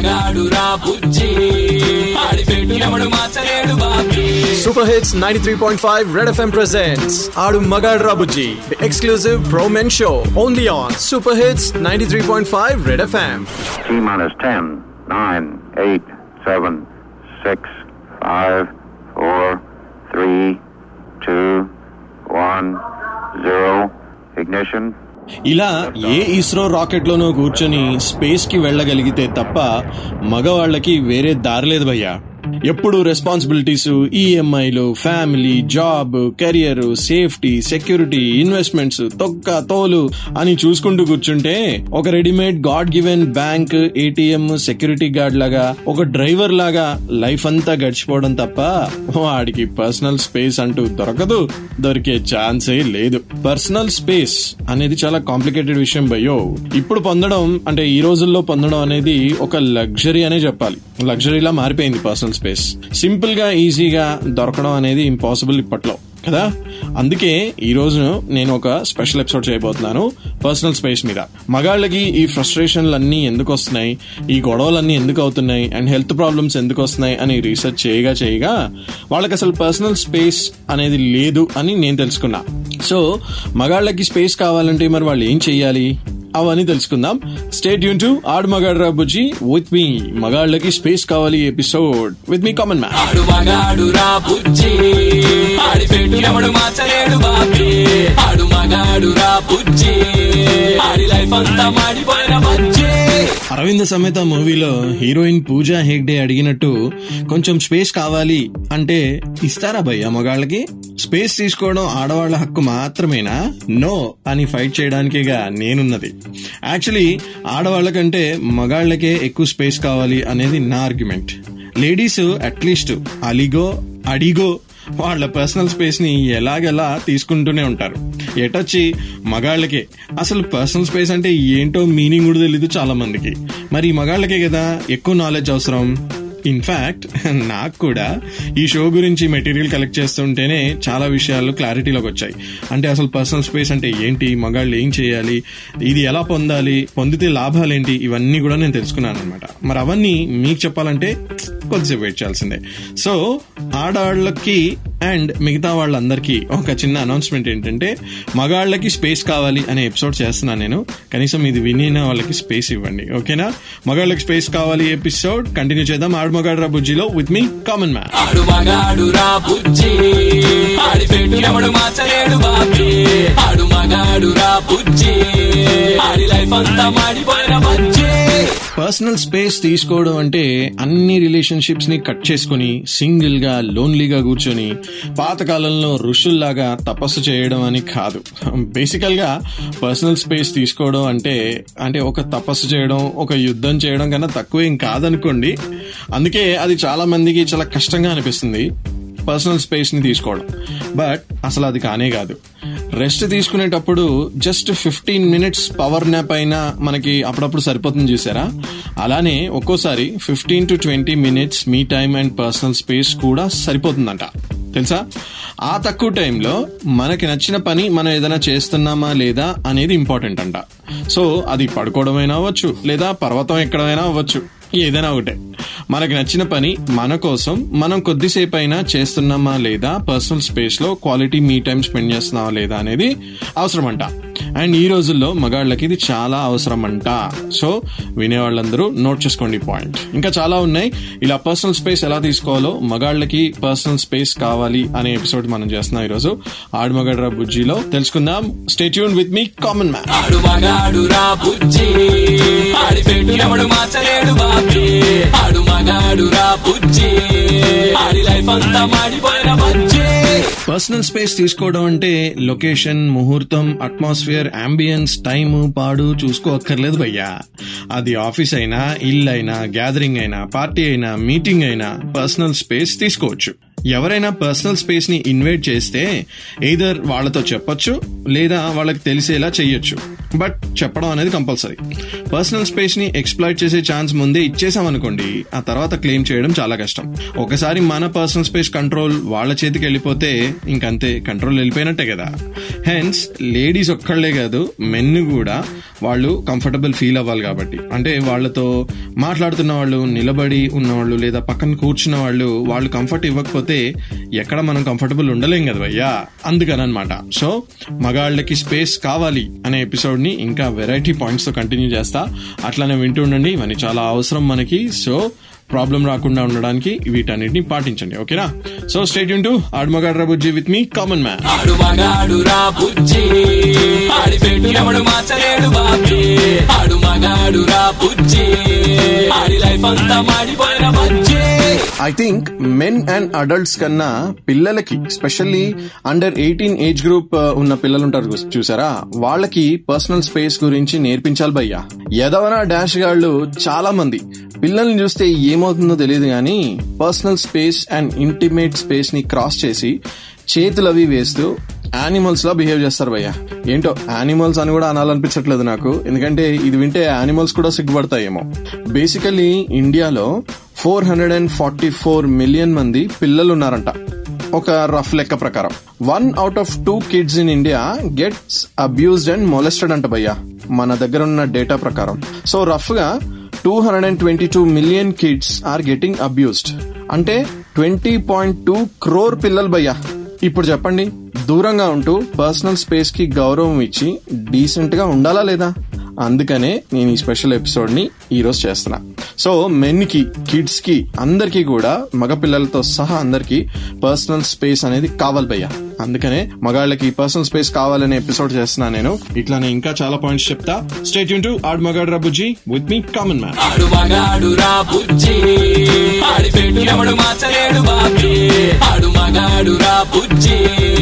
మగాడు రా బుజ్జి ఆడి పెట్టు ఎవడు మార్చలేడు Bobby Super Hits 93.5 Red FM presents Adu Magad Rabuji, the exclusive pro men show, only on Super Hits 93.5 Red FM. T minus 10, 9, 8, 7, 6, 5, 4, 3, 2, 1, 0. Ignition. ఇలా ఏ ISRO rocket లోనో కూర్చొని space కి వెళ్ళగలిగితే తప్ప మగవాళ్ళకి వేరే దారి లేదు భయ్యా ఎప్పుడు రెస్పాన్సిబిలిటీస్ ఈఎంఐలు family job career safety security investments తొక్క తోలు అని చూసుకుంటూ కూర్చుంటే ఒక readymade God given bank ATM security guard లాగా ఒక డ్రైవర్ లాగా లైఫ్ అంతా గడిచిపోవడం తప్ప వాడికి పర్సనల్ స్పేస్ అంటూ దొరకదు దొరికే ఛాన్సే లేదు పర్సనల్ స్పేస్ అనేది చాలా కాంప్లికేటెడ్ విషయం భయ్యో ఇప్పుడు పొందడం అంటే ఈ రోజుల్లో పొందడం అనేది ఒక లగ్జరీ అనే చెప్పాలి లగ్జరీలా మారిపోయింది పర్సనల్ స్పేస్ సింపుల్ గా ఈజీగా దొరకడం అనేది ఇంపాసిబుల్ ఇప్పట్లో కదా అందుకే ఈ రోజు నేను ఒక స్పెషల్ ఎపిసోడ్ చేయబోతున్నాను పర్సనల్ స్పేస్ మీద మగాళ్ళకి ఈ ఫ్రస్ట్రేషన్లు అన్ని ఎందుకు వస్తున్నాయి ఈ గొడవలన్నీ ఎందుకు అవుతున్నాయి అండ్ హెల్త్ ప్రాబ్లమ్స్ ఎందుకు వస్తున్నాయి అని రీసెర్చ్ చేయగా చేయగా వాళ్ళకి అసలు పర్సనల్ స్పేస్ అనేది లేదు అని నేను తెలుసుకున్నా సో మగాళ్ళకి స్పేస్ కావాలంటే మరి వాళ్ళు ఏం చెయ్యాలి అవన్నీ తెలుసుకుందాం స్టేట్ యూన్ టు ఆడు మగాడ్రా బుజ్జి విత్ మీ మగాళ్ళకి స్పేస్ కావాలి ఎపిసోడ్ విత్ మీ కామన్ మ్యాన్ ఆడు మగాడు రా బుజ్జి ఆడి పెట్టు ఎవడు మార్చలేడు బాబీ ఆడు మగాడు రా బుజ్జి ఆడి లైఫ్ అంతా మాడిపోయిన బజ్జి అరవింద సమేత మూవీలో హీరోయిన్ పూజా హెగ్డే అడిగినట్టు కొంచెం స్పేస్ కావాలి అంటే ఇస్తారా భయ్య మగాళ్ళకి స్పేస్ తీసుకోవడం ఆడవాళ్ల హక్కు మాత్రమేనా నో అని ఫైట్ చేయడానికేగా నేనున్నది యాక్చువల్లీ ఆడవాళ్ళకంటే మగాళ్ళకే ఎక్కువ స్పేస్ కావాలి అనేది నా ఆర్గ్యుమెంట్ లేడీస్ అట్లీస్ట్ అలిగో అడిగో వాళ్ళ పర్సనల్ స్పేస్ ని ఎలాగెలా తీసుకుంటూనే ఉంటారు ఎటొచ్చి మగాళ్ళకే అసలు పర్సనల్ స్పేస్ అంటే ఏంటో మీనింగ్ కూడా తెలీదు చాలా మందికి మరి ఈ మగాళ్ళకే కదా ఎక్కువ నాలెడ్జ్ అవసరం ఇన్ఫాక్ట్ నాకు కూడా ఈ షో గురించి మెటీరియల్ కలెక్ట్ చేస్తుంటేనే చాలా విషయాలు క్లారిటీలోకి వచ్చాయి అంటే అసలు పర్సనల్ స్పేస్ అంటే ఏంటి మగాళ్ళు ఏం చేయాలి ఇది ఎలా పొందాలి పొందితే లాభాలు ఏంటి ఇవన్నీ కూడా నేను తెలుసుకున్నాను అనమాట మరి అవన్నీ మీకు చెప్పాలంటే కొద్దిసేపు వెయిట్ చేయాల్సిందే సో ఆడవాళ్ళకి అండ్ మిగతా వాళ్ళందరికీ ఒక చిన్న అనౌన్స్మెంట్ ఏంటంటే మగాళ్ళకి స్పేస్ కావాలి అనే ఎపిసోడ్ చేస్తున్నాను నేను కనీసం ఇది వినిన వాళ్ళకి స్పేస్ ఇవ్వండి ఓకేనా మగాళ్ళకి స్పేస్ కావాలి ఎపిసోడ్ కంటిన్యూ చేద్దాం ఆడు మగాడ్రా బుజ్జిలో విత్ మీ కామన్ మ్యాన్ ఆడు మగాడు రా బుజ్జి ఆడి పెట్టు ఎవడు మార్చలేడు బాబీ ఆడు మగాడు రా బుజ్జి ఆడి లైఫ్ అంతా మాడిపోయిన బజ్జి పర్సనల్ స్పేస్ తీసుకోవడం అంటే అన్ని రిలేషన్షిప్స్ ని కట్ చేసుకుని సింగిల్ గా లోన్లీగా కూర్చొని పాతకాలంలో ఋషుల్లాగా తపస్సు చేయడం అని కాదు బేసికల్ గా పర్సనల్ స్పేస్ తీసుకోవడం అంటే అంటే ఒక తపస్సు చేయడం ఒక యుద్ధం చేయడం కన్నా తక్కువ ఏం కాదనుకోండి అందుకే అది చాలా మందికి చాలా కష్టంగా అనిపిస్తుంది పర్సనల్ స్పేస్ ని తీసుకోవడం బట్ అసలు అది కానే కాదు రెస్ట్ తీసుకునేటప్పుడు just fifteen minutes power nap అయినా మనకి అప్పుడప్పుడు సరిపోతుంది చూసారా అలానే ఒక్కోసారి fifteen to twenty minutes me time and personal space కూడా సరిపోతుందంట తెలుసా ఆ తక్కువ టైంలో మనకి నచ్చిన పని మనం ఏదైనా చేస్తున్నామా లేదా అనేది ఇంపార్టెంట్ అంట సో అది పడుకోవడమైనా అవ్వచ్చు లేదా పర్వతం ఎక్కడమైనా అవ్వచ్చు ఏదైనా ఒకటే మనకి నచ్చిన పని మన కోసం మనం కొద్దిసేపు అయినా చేస్తున్నామా లేదా పర్సనల్ స్పేస్ లో క్వాలిటీ మీ టైం స్పెండ్ చేస్తున్నావా లేదా అనేది అవసరం అంట అండ్ ఈ రోజుల్లో మగాళ్ళకి ఇది చాలా అవసరం అంట సో వినేవాళ్ళందరూ నోట్ చేసుకోండి పాయింట్ ఇంకా చాలా ఉన్నాయి ఇలా పర్సనల్ స్పేస్ ఎలా తీసుకోవాలో మగాళ్ళకి పర్సనల్ స్పేస్ కావాలి అనే ఎపిసోడ్ మనం చేస్తున్నాం ఈరోజు ఆడు మగాడ్రా బుజ్జిలో తెలుసుకుందాం స్టేట్యూన్ విత్ మీ కామన్ మ్యాన్ ఆడు మగాడు రా బుజ్జి ఆడి పెట్టు ఎవడు మార్చలేడు బాబీ ఆడు మగాడు రా బుజ్జి ఆడి లైఫ్ అంతా మాడిపోయిన బజ్జి పర్సనల్ స్పేస్ తీసుకోవడం అంటే లొకేషన్ ముహూర్తం అట్మాస్ఫియర్ అంబియన్స్ టైం పాడు చూసుకోక్కర్లేదు భయ్యా అది ఆఫీస్ అయినా ఇల్లు అయినా గ్యాదరింగ్ అయినా పార్టీ అయినా మీటింగ్ అయినా పర్సనల్ స్పేస్ తీసుకోవచ్చు ఎవరైనా పర్సనల్ స్పేస్ ని ఇన్వైట్ చేస్తే ఎయిదర్ వాళ్ళతో చెప్పొచ్చు లేదా వాళ్ళకి తెలిసేలా చెయ్యొచ్చు బట్ చెప్పడం అనేది కంపల్సరీ పర్సనల్ స్పేస్ ని ఎక్స్ప్లాయిట్ చేసే ఛాన్స్ ముందే ఇచ్చేసామనుకోండి ఆ తర్వాత క్లెయిమ్ చేయడం చాలా కష్టం ఒకసారి మన పర్సనల్ స్పేస్ కంట్రోల్ వాళ్ళ చేతికి వెళ్ళిపోతే ఇంకంతే కంట్రోల్ వెళ్ళిపోయినట్టే కదా హెన్స్ లేడీస్ ఒక్కళ్లే కాదు మెన్ కూడా వాళ్ళు కంఫర్టబుల్ ఫీల్ అవ్వాలి కాబట్టి అంటే వాళ్ళతో మాట్లాడుతున్న వాళ్ళు నిలబడి ఉన్నవాళ్ళు లేదా పక్కన కూర్చున్న వాళ్ళు వాళ్ళు కంఫర్ట్ ఇవ్వకపోతే ఎక్కడ మనం కంఫర్టబుల్ ఉండలేం కదా భయ్యా అందుకని అనమాట సో మగాళ్ళకి స్పేస్ కావాలి అనే ఎపిసోడ్ ని ఇంకా వెరైటీ పాయింట్స్ తో కంటిన్యూ చేస్తా అట్లానే వింటూ ఉండండి ఇవన్నీ చాలా అవసరం మనకి సో ప్రాబ్లం రాకుండా ఉండడానికి వీటన్నిటిని పాటించండి ఓకేనా సో స్టేట్ టు ఆడమగాడ్రా బుజ్జి విత్ మీ కామన్ మ్యాన్ ఆడు మగాడు రా బుజ్జి ఆడి పెట్టు ఎవడు మార్చలేడు బాబీ ఆడు మగాడు రా బుజ్జి ఆడి లైఫ్ అంతా మాడిపోయిన బజ్జి I think men and adults కన్నా పిల్లలకి specially under eighteen age group ఉన్న పిల్లలు ఉంటారు చూ- చూసారా వాళ్ళకి పర్సనల్ స్పేస్ గురించి నేర్పించాలి భయ్యా ఎదవన డాష్ గాళ్ళు చాలా మంది పిల్లల్ని చూస్తే ఏమవుతుందో తెలియదు కానీ personal space and intimate space ని క్రాస్ చేసి చేతులు అవి వేస్తూ యానిమల్స్ లా బిహేవ్ చేస్తారు భయ్య ఏంటో యానిమల్స్ అని కూడా అనాలనిపించట్లేదు నాకు ఎందుకంటే ఇది వింటే యానిమల్స్ కూడా సిగ్గుపడతాయేమో బేసికలీ ఇండియాలో four hundred and forty four million మంది పిల్లలు ఉన్నారంట ఒక రఫ్ లెక్క ప్రకారం one out of two kids in India gets abused and molested అంట భయ్య మన దగ్గర ఉన్న డేటా ప్రకారం సో రఫ్ గా two hundred and twenty two million kids are getting abused అంటే ట్వంటీ పాయింట్ టూ క్రోర్ పిల్లలు భయ్యా ఇప్పుడు చెప్పండి దూరంగా ఉంటూ పర్సనల్ స్పేస్ కి గౌరవం ఇచ్చి డీసెంట్ గా ఉండాలా లేదా అందుకనే నేను ఈ స్పెషల్ ఎపిసోడ్ ని ఈ రోజు చేస్తున్నా సో మెన్ కి కిడ్స్ కి అందరికీ కూడా మగ పిల్లలతో సహా అందరికీ పర్సనల్ స్పేస్ అనేది కావాలి భయ్య అందుకనే మగాళ్ళకి పర్సనల్ స్పేస్ కావాలనే ఎపిసోడ్ చేస్తున్నా నేను ఇట్లానే ఇంకా చాలా పాయింట్స్ చెప్తా స్టేట్ యూన్ టు ఆడ్ మగాడ్ రబుజీ విత్ మీ కామన్ మ్యాన్ ఆడు మగాడు రా బుజ్జి ఆడి పెట్టు ఎవడు మార్చలేడు బాబీ ఆడు మగాడు రా బుజ్జి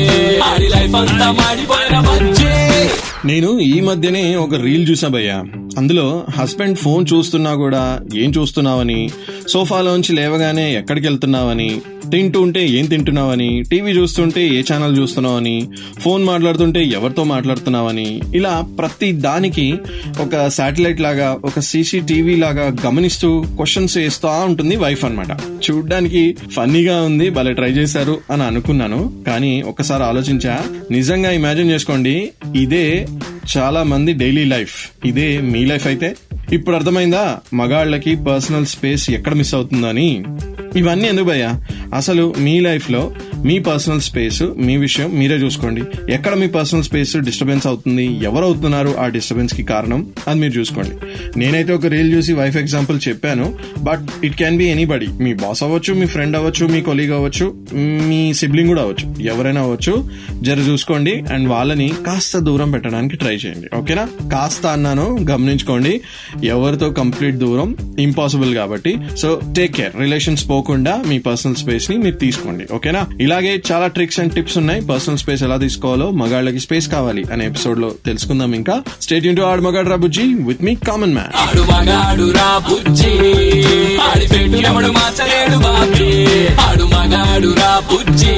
ఆడి లైఫ్ అంతా మాడిపోయిన బజ్జి నేను ఈ మధ్యనే ఒక రీల్ చూసా భయ్యా అందులో హస్బెండ్ ఫోన్ చూస్తున్నా కూడా ఏం చూస్తున్నావని సోఫాలోంచి లేవగానే ఎక్కడికి వెళ్తున్నావని తింటూ ఉంటే ఏం తింటున్నావని టీవీ చూస్తుంటే ఏ ఛానల్ చూస్తున్నావని ఫోన్ మాట్లాడుతుంటే ఎవరితో మాట్లాడుతున్నావని ఇలా ప్రతి దానికి ఒక శాటిలైట్ లాగా ఒక సీసీటీవీ లాగా గమనిస్తూ క్వశ్చన్స్ వేస్తూ ఉంటుంది వైఫ్ అన్నమాట చూడ్డానికి ఫన్నీగా ఉంది భలే ట్రై చేశారు అని అనుకున్నాను కానీ ఒకసారి ఆలోచించా నిజంగా ఇమాజిన్ చేసుకోండి ఇదే చాలా మంది డైలీ లైఫ్ ఇదే మీ లైఫ్ అయితే ఇప్పుడు అర్థమైందా మగాళ్ళకి పర్సనల్ స్పేస్ ఎక్కడ మిస్ అవుతుందని ఇవన్నీ ఎందుకు భయ్యా అసలు మీ లైఫ్ లో మీ పర్సనల్ స్పేస్ మీ విషయం మీరే చూసుకోండి ఎక్కడ మీ పర్సనల్ స్పేస్ డిస్టర్బెన్స్ అవుతుంది ఎవరు అవుతున్నారు ఆ డిస్టర్బెన్స్ కి కారణం అది మీరు చూసుకోండి నేనైతే ఒక రీల్ చూసి వైఫ్ ఎగ్జాంపుల్ చెప్పాను but it can be anybody మీ బాస్ అవ్వచ్చు మీ ఫ్రెండ్ అవ్వచ్చు మీ కొలీగ్ అవ్వచ్చు మీ సిబ్లింగ్ కూడా అవ్వచ్చు ఎవరైనా అవ్వచ్చు జర చూసుకోండి అండ్ వాళ్ళని కాస్త దూరం పెట్టడానికి ట్రై చేయండి ఓకేనా కాస్త అన్నాను గమనించుకోండి ఎవరితో కంప్లీట్ దూరం ఇంపాసిబుల్ కాబట్టి సో టేక్ కేర్ రిలేషన్స్ పోకుండా మీ పర్సనల్ స్పేస్ ని మీరు తీసుకోండి ఓకేనా ఇలాగే చాలా ట్రిక్స్ అండ్ టిప్స్ ఉన్నాయి పర్సనల్ స్పేస్ ఎలా తీసుకోవాలో మగాళ్ళకి స్పేస్ కావాలి అనే ఎపిసోడ్ లో తెలుసుకుందాం ఇంకా స్టేట్ యూన్ టు ఆడ్ మగాడ్ రాబుజీ విత్ మీ కామన్ మ్యాన్ ఆడు మగాడు రా బుజ్జి ఆడి పెట్టు ఎవడు మార్చలేడు బాబీ ఆడు మగాడు రా బుజ్జి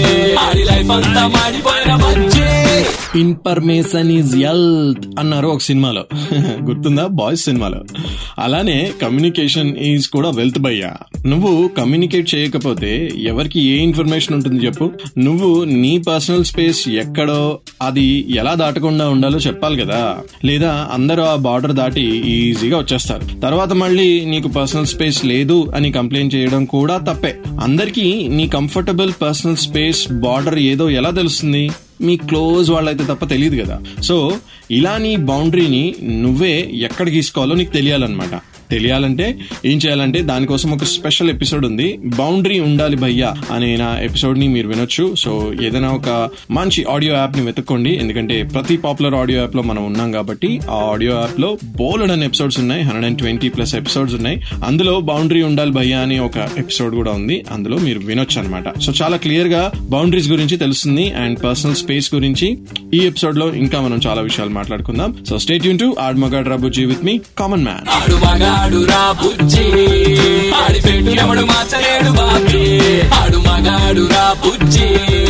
ఆడి లైఫ్ అంతా మాడిపోయిన బజ్జి ఇన్ఫర్మేషన్ ఈజ్ ఎల్త్ అన్నారు ఒక సినిమాలో గుర్తుందా బాయ్స్ సినిమాలో అలానే కమ్యూనికేషన్ ఈజ్ కూడా వెల్త్ భయ్యా నువ్వు కమ్యూనికేట్ చేయకపోతే ఎవరికి ఏ ఇన్ఫర్మేషన్ ఉంటుంది చెప్పు నువ్వు నీ పర్సనల్ స్పేస్ ఎక్కడో అది ఎలా దాటకుండా ఉండాలో చెప్పాలి కదా లేదా అందరూ ఆ బార్డర్ దాటి ఈజీగా వచ్చేస్తారు తర్వాత మళ్ళీ నీకు పర్సనల్ స్పేస్ లేదు అని కంప్లైంట్ చేయడం కూడా తప్పే అందరికీ నీ కంఫర్టబుల్ పర్సనల్ స్పేస్ బార్డర్ ఏదో ఎలా తెలుస్తుంది మీ క్లోజ్ వాళ్ళైతే తప్ప తెలియదు కదా సో ఇలా నీ బౌండరీని నువ్వే ఎక్కడ గీసుకోవాలో నీకు తెలియాలన్నమాట తెలియాలంటే ఏం చేయాలంటే దానికోసం ఒక స్పెషల్ ఎపిసోడ్ ఉంది బౌండరీ ఉండాలి భయ్యా అనే నా ఎపిసోడ్ ని మీరు వినొచ్చు సో ఏదైనా ఒక మంచి ఆడియో యాప్ ని వెతుక్కోండి ఎందుకంటే ప్రతి పాపులర్ ఆడియో యాప్ లో మనం ఉన్నాం కాబట్టి ఆ ఆడియో యాప్ లో బోల్డ్ అనే ఎపిసోడ్స్ ఉన్నాయి hundred and twenty plus episodes ఉన్నాయి అందులో బౌండరీ ఉండాలి భయ్యా అని ఒక ఎపిసోడ్ కూడా ఉంది అందులో మీరు వినొచ్చు అనమాట సో చాలా క్లియర్ గా బౌండరీస్ గురించి తెలుస్తుంది అండ్ పర్సనల్ స్పేస్ గురించి ఈ ఎపిసోడ్ లో ఇంకా మనం చాలా విషయాలు మాట్లాడుకుందాం సో స్టేట్ యూన్ టు ఆడ్ మగాడ్ రాబుజీ విత్ మీ కామన్ మ్యాన్ ఆడు మగాడు రా బుజ్జి ఆడి పెట్టు ఎవడు మార్చలేడు బాబీ ఆడు మగాడు రా బుజ్జి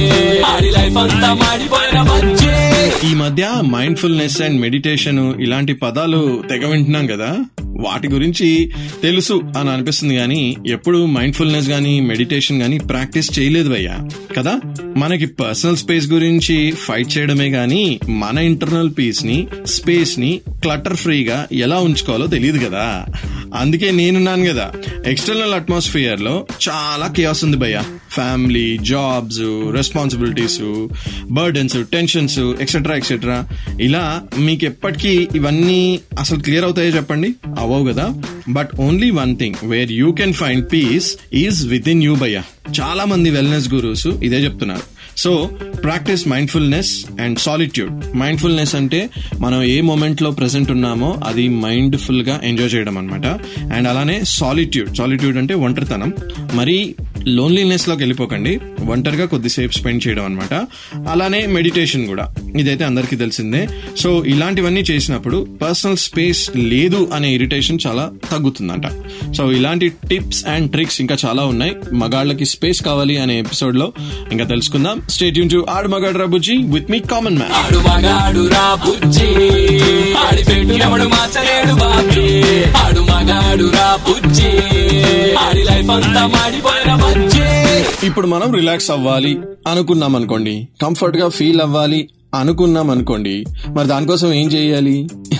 ఆడి లైఫ్ అంతా మాడిపోయిన బజ్జి ఈ మధ్య మైండ్ఫుల్నెస్ అండ్ మెడిటేషన్ ఇలాంటి పదాలు తెగ వింటున్నాం కదా వాటి గురించి తెలుసు అని అనిపిస్తుంది కానీ ఎప్పుడు మైండ్ఫుల్నెస్ గానీ మెడిటేషన్ గానీ ప్రాక్టీస్ చేయలేదు భయ్యా కదా మనకి పర్సనల్ స్పేస్ గురించి ఫైట్ చేయడమే గానీ మన ఇంటర్నల్ పీస్ ని స్పేస్ ని క్లటర్ ఫ్రీగా ఎలా ఉంచుకోవాలో తెలియదు కదా అందుకే నేనున్నాను కదా ఎక్స్టర్నల్ అట్మాస్ఫియర్ లో చాలా కేయాస్ ఉంది భయ్య family jobs responsibilities burdens tensions etcetera etcetera ఇలా మీకు ఎప్పటికీ ఇవన్నీ అసలు క్లియర్ అవుతాయో చెప్పండి అవ్వవు కదా but only one thing where you can find peace is within you భయ్య చాలా మంది వెల్నెస్ గురూస్ ఇదే చెప్తున్నారు so practice mindfulness and solitude mindfulness అంటే మనం ఏ మూమెంట్ లో ప్రెసెంట్ ఉన్నామో అది మైండ్ఫుల్ గా ఎంజాయ్ చేయడం అనమాట అండ్ అలానే సాలిట్యూడ్ సాలిట్యూడ్ అంటే ఒంటరితనం మరి లోన్లీనెస్ లోకి వెళ్ళిపోకండి ఒంటరిగా కొద్దిసేపు స్పెండ్ చేయడం అనమాట అలానే మెడిటేషన్ కూడా ఇదైతే అందరికీ తెలిసిందే సో ఇలాంటివన్నీ చేసినప్పుడు పర్సనల్ స్పేస్ లేదు అనే ఇరిటేషన్ చాలా తగ్గుతుందంట సో ఇలాంటి టిప్స్ అండ్ ట్రిక్స్ ఇంకా చాలా ఉన్నాయి మగాళ్ళకి స్పేస్ కావాలి అనే ఎపిసోడ్ లో ఇంకా తెలుసుకుందాం స్టేట్ యూన్ టు ఆడు మగాడు రబుజీ విత్ మీ కామన్ మ్యాన్ ఆడు మగాడు రా బుజ్జి ఆడి పెట్టు ఎవడు మార్చలేడు బాబీ ఆడు మగాడు రా బుజ్జి ఆడి లైఫ్ అంతా మాడిపోయిన బజ్జి ఇప్పుడు మనం రిలాక్స్ అవ్వాలి అనుకున్నాం అనుకోండి కంఫర్ట్ గా ఫీల్ అవ్వాలి అనుకున్నాం అనుకోండి మరి దానికోసం ఏం చేయాలి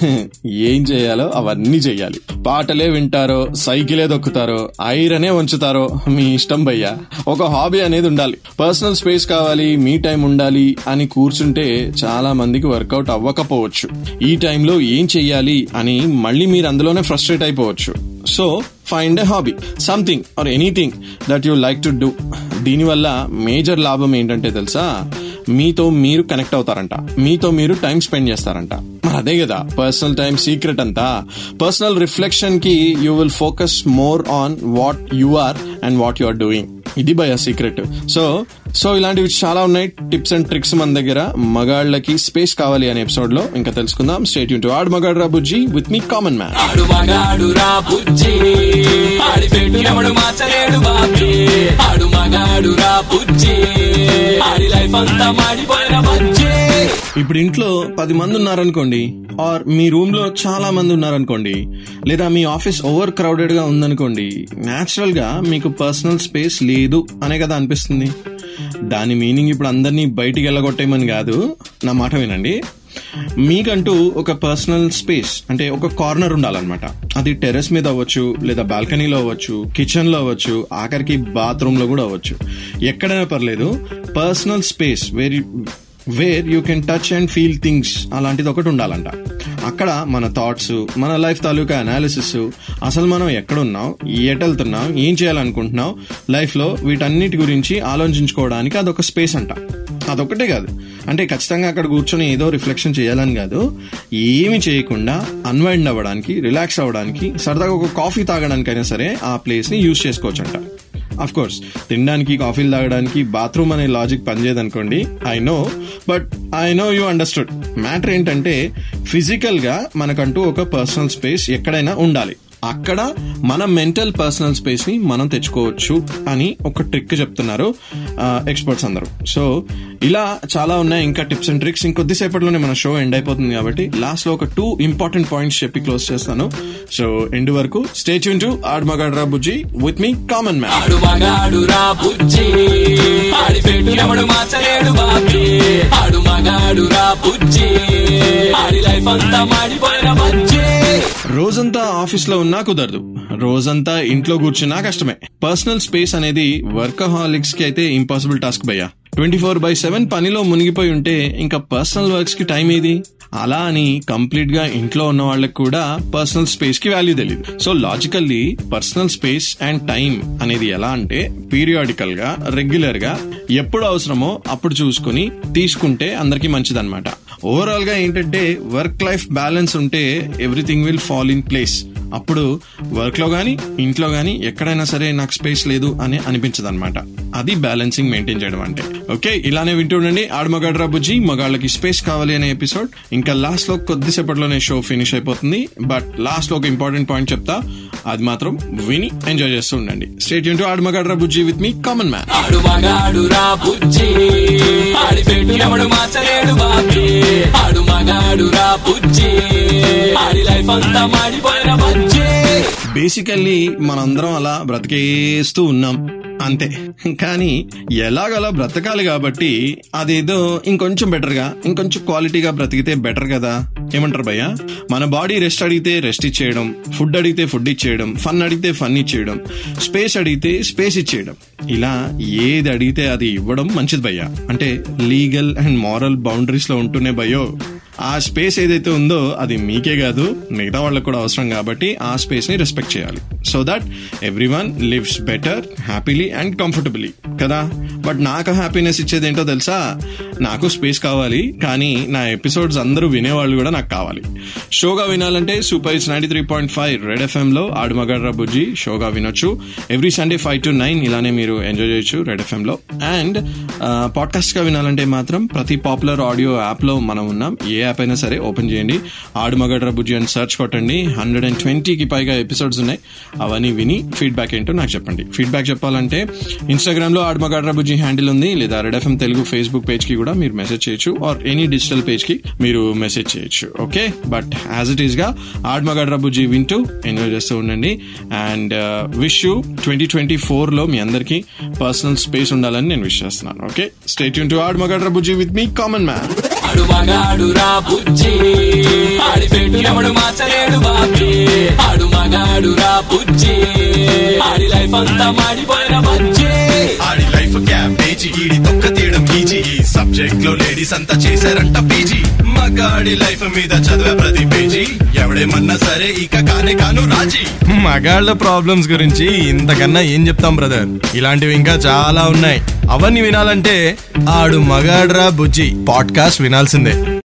ఏం చేయాలో అవన్నీ చేయాలి పాటలే వింటారో సైకిలే దొక్కుతారో ఐరనే ఉంచుతారో మీ ఇష్టం భయ్యా ఒక హాబీ అనేది ఉండాలి పర్సనల్ స్పేస్ కావాలి మీ టైం ఉండాలి అని కూర్చుంటే చాలా మందికి వర్కౌట్ అవ్వకపోవచ్చు ఈ టైంలో ఏం చెయ్యాలి అని మళ్ళీ మీరు అందులోనే ఫ్రస్ట్రేట్ అయిపోవచ్చు so find a hobby something or anything that you like to do దీనివల్ల మేజర్ లాభం ఏంటంటే తెలుసా మీతో మీరు కనెక్ట్ అవుతారంట మీతో మీరు టైం స్పెండ్ చేస్తారంట మరి అదే కదా పర్సనల్ టైం సీక్రెట్ అంతా పర్సనల్ రిఫ్లెక్షన్ కి you will focus more on what you are and what you are doing ఇది భయ సీక్రెట్ సో సో ఇలాంటివి చాలా ఉన్నాయి టిప్స్ అండ్ ట్రిక్స్ మన దగ్గర మగాళ్ళకి స్పేస్ కావాలి అనే ఎపిసోడ్ లో ఇంకా తెలుసుకుందాం స్టేట్ యూన్ టు ఆడు మగాడు రా బుజ్జి విత్ మీ కామన్ మ్యాన్ ఆడు మగాడు రా బుజ్జి ఆడి పెట్టు ఎవడు మార్చలేడు బాబీ ఆడు మగాడు రా బుజ్జి ఆడి లైఫ్ అంతా మాడిపోయిన బజ్జి ఇప్పుడు ఇంట్లో పది మంది ఉన్నారనుకోండి ఆర్ మీ రూమ్ లో చాలా మంది ఉన్నారనుకోండి లేదా మీ ఆఫీస్ ఓవర్ క్రౌడెడ్ గా ఉందనుకోండి న్యాచురల్ గా మీకు పర్సనల్ స్పేస్ లేదు అనే కదా అనిపిస్తుంది దాని మీనింగ్ ఇప్పుడు అందరినీ బయటికి వెళ్ళగొట్టేయమని కాదు నా మాట వినండి మీకంటూ ఒక పర్సనల్ స్పేస్ అంటే ఒక కార్నర్ ఉండాలన్నమాట అది టెర్రస్ మీద అవ్వచ్చు లేదా బాల్కనీలో అవ్వచ్చు కిచెన్ లో అవ్వచ్చు ఆఖరికి బాత్రూమ్ లో కూడా అవ్వచ్చు ఎక్కడైనా పర్లేదు personal space where where you can touch and feel things అలాంటిది ఒకటి ఉండాలంట అక్కడ మన థాట్స్ మన లైఫ్ తాలూకా అనాలిసిస్ అసలు మనం ఎక్కడున్నాం ఎటెళ్తున్నాం ఏం చేయాలనుకుంటున్నాం లైఫ్ లో వీటన్నిటి గురించి ఆలోచించుకోవడానికి అదొక స్పేస్ అంట అదొక్కటే కాదు అంటే ఖచ్చితంగా అక్కడ కూర్చొని ఏదో రిఫ్లెక్షన్ చేయాలని కాదు ఏమి చేయకుండా అన్వైండ్ అవ్వడానికి రిలాక్స్ అవ్వడానికి సరదాగా ఒక కాఫీ తాగడానికైనా సరే ఆ ప్లేస్ ని యూజ్ చేసుకోవచ్చంట అఫ్ కోర్స్ తినడానికి కాఫీలు తాగడానికి బాత్రూమ్ అనే లాజిక్ పనిచేయదనుకోండి I know but I know you understood matter ఏంటంటే ఫిజికల్ గా మనకంటూ ఒక పర్సనల్ స్పేస్ ఎక్కడైనా ఉండాలి అక్కడ మన మెంటల్ పర్సనల్ స్పేస్ ని మనం తెచ్చుకోవచ్చు అని ఒక ట్రిక్ చెప్తున్నారు ఎక్స్పర్ట్స్ అందరూ సో ఇలా చాలా ఉన్నాయి ఇంకా టిప్స్ అండ్ ట్రిక్స్ ఇంకొద్దిసేపట్లోనే మన షో ఎండ్ అయిపోతుంది కాబట్టి లాస్ట్ లో ఒక టూ ఇంపార్టెంట్ పాయింట్స్ చెప్పి క్లోజ్ చేస్తాను సో ఎండ్ వరకు స్టే ట్యూన్ టు ఆడ్ మగాడ్రా బుజ్జి విత్ మీ కామన్ మ్యాన్ ఆడు మగాడు రా బుజ్జి ఆడి పెట్టు ఎవడు మార్చలేడు బాబీ ఆడు మగాడు రా బుజ్జి ఆడి లైఫ్ అంతా మాడిపోయిన బజ్జి రోజంతా ఆఫీస్ లో ఉన్నా కుదరదు రోజంతా ఇంట్లో కూర్చున్నా కష్టమే పర్సనల్ స్పేస్ అనేది వర్కహాలిక్స్ కి అయితే ఇంపాసిబుల్ టాస్క్ భయ్యా ట్వంటీ ఫోర్ బై సెవెన్ పనిలో మునిగిపోయి ఉంటే ఇంకా పర్సనల్ వర్క్స్ కి టైం ఏది అలా అని కంప్లీట్ గా ఇంట్లో ఉన్న వాళ్ళకి కూడా పర్సనల్ స్పేస్ కి వాల్యూ తెలియదు so logically personal space and time అనేది ఎలా అంటే పీరియాడికల్ గా రెగ్యులర్ గా ఎప్పుడు అవసరమో అప్పుడు చూసుకుని తీసుకుంటే అందరికి మంచిదన్నమాట ఓవరాల్ గా ఏంటంటే వర్క్ లైఫ్ బ్యాలెన్స్ ఉంటే everything will fall in place అప్పుడు వర్క్ లో గానీ ఇంట్లో గానీ ఎక్కడైనా సరే నాకు స్పేస్ లేదు అని అనిపించదు అనమాట అది బ్యాలెన్సింగ్ మెయింటైన్ చేయడం అంటే ఓకే ఇలానే వింటూ ఉండండి ఆడమగాడ్రా బుజ్జి మగాళ్ళకి స్పేస్ కావాలి అనే ఎపిసోడ్ ఇంకా లాస్ట్ లో కొద్దిసేపట్లోనే షో ఫినిష్ అయిపోతుంది బట్ లాస్ట్ లో ఒక ఇంపార్టెంట్ పాయింట్ చెప్తా అది మాత్రం విని ఎంజాయ్ చేస్తూ ఉండండి స్టేట్ యూన్ టు ఆడమగాడ్రా బుజ్జి విత్ మీ కామన్ మ్యాన్ ఆడు మగాడు రా బుజ్జి ఆడి పెట్టు ఎవడు మార్చలేడు బాబీ ఆడు మగాడు రా బుజ్జి ఆడి లైఫ్ అంతా మాడిపోయిన బజ్జి బేసికల్లీ మనందరం అలా బ్రతికేస్తూ ఉన్నాం అంతే కానీ ఎలాగలా బ్రతకాలి కాబట్టి అదేదో ఇంకొంచెం బెటర్గా ఇంకొంచెం క్వాలిటీగా బ్రతికితే బెటర్ కదా ఏమంటారు భయ్య మన బాడీ రెస్ట్ అడిగితే రెస్ట్ ఇచ్చేయడం ఫుడ్ అడిగితే ఫుడ్ ఇచ్చేయడం ఫన్ అడిగితే ఫన్ ఇచ్చేయడం స్పేస్ అడిగితే స్పేస్ ఇచ్చేయడం ఇలా ఏది అడిగితే అది ఇవ్వడం మంచిది భయ్య అంటే లీగల్ అండ్ మారల్ బౌండరీస్ లో ఉంటూనే భయ్యో ఆ స్పేస్ ఏదైతే ఉందో అది మీకే కాదు మిగతా వాళ్ళకి కూడా అవసరం కాబట్టి ఆ స్పేస్ ని రెస్పెక్ట్ చేయాలి so that every one lives better happily and comfortably కదా బట్ నాకు హ్యాపీనెస్ ఇచ్చేది ఏంటో తెలుసా నాకు స్పేస్ కావాలి కానీ నా ఎపిసోడ్స్ అందరూ వినేవాళ్ళు కూడా నాకు కావాలి షోగా వినాలంటే super it's ninety three point five Red FM లో ఆడు మగడ్రా బుజ్జి షోగా వినొచ్చు every Sunday five to nine ఇలానే మీరు ఎంజాయ్ చేయొచ్చు రెడ్ ఎఫ్ఎం లో అండ్ పాడ్కాస్ట్ గా వినాలంటే మాత్రం ప్రతి పాపులర్ ఆడియో యాప్ లో మనం ఉన్నాం ఏ యాప్ అయినా సరే ఓపెన్ చేయండి ఆడు మగడ్రా బుజ్జి అని సెర్చ్ కొట్టండి హండ్రెడ్ అండ్ ట్వంటీకి పైగా ఎపిసోడ్స్ ఉన్నాయి అవన్నీ విని ఫీడ్బ్యాక్ ఏంటో నాకు చెప్పండి ఫీడ్బ్యాక్ చెప్పాలంటే ఇన్స్టాగ్రామ్ లో ఆడు మగడ్రా బుజ్జి హ్యాండిల్ ఉంది లేదా Red FM Telugu Facebook page కి కూడా మీరు మెసేజ్ చేయొచ్చు ఆర్ ఎనీ డిజిటల్ పేజ్ కి మీరు మెసేజ్ చేయొచ్చు okay but as it is గా ఆడ్ మగడ్రా బుజ్జి వింటూ ఎంజాయ్ చేస్తూ ఉండండి and wish you twenty twenty four లో మీ అందరికి పర్సనల్ స్పేస్ ఉండాలని నేను విష్ చేస్తున్నాను ఓకే స్టేట్ యూన్ టు ఆడ్ మగడ్రా బుజ్జి విత్ మీ కామన్ మ్యాన్ ఆడు మగాడు రా బుజ్జి ఆడి పెట్టినప్పుడు మార్చలేడు బాబీ ఆడు మగాడు రా బుజ్జి ఆడి లైఫ్ అంతా మాడిపోయిన బజ్జి ఆడి లైఫ్ క్యాబేజీ ఈడి తొక్క తీయడం ఈజీ ఈ సబ్జెక్ట్ లో లేడీస్ అంతా చేశారంట పీజీ మగాడి లైఫ్ మీద చదివే ప్రతి పేజీ ఎవడేమన్నా సరే ఇక కానే కాను రాజీ మగాళ్ళ ప్రాబ్లమ్స్ గురించి ఇంతకన్నా ఏం చెప్తాం బ్రదర్ ఇలాంటివి ఇంకా చాలా ఉన్నాయి అవన్నీ వినాలంటే ఆడు మగాడ్రా బుజ్జి పాడ్కాస్ట్ వినాల్సిందే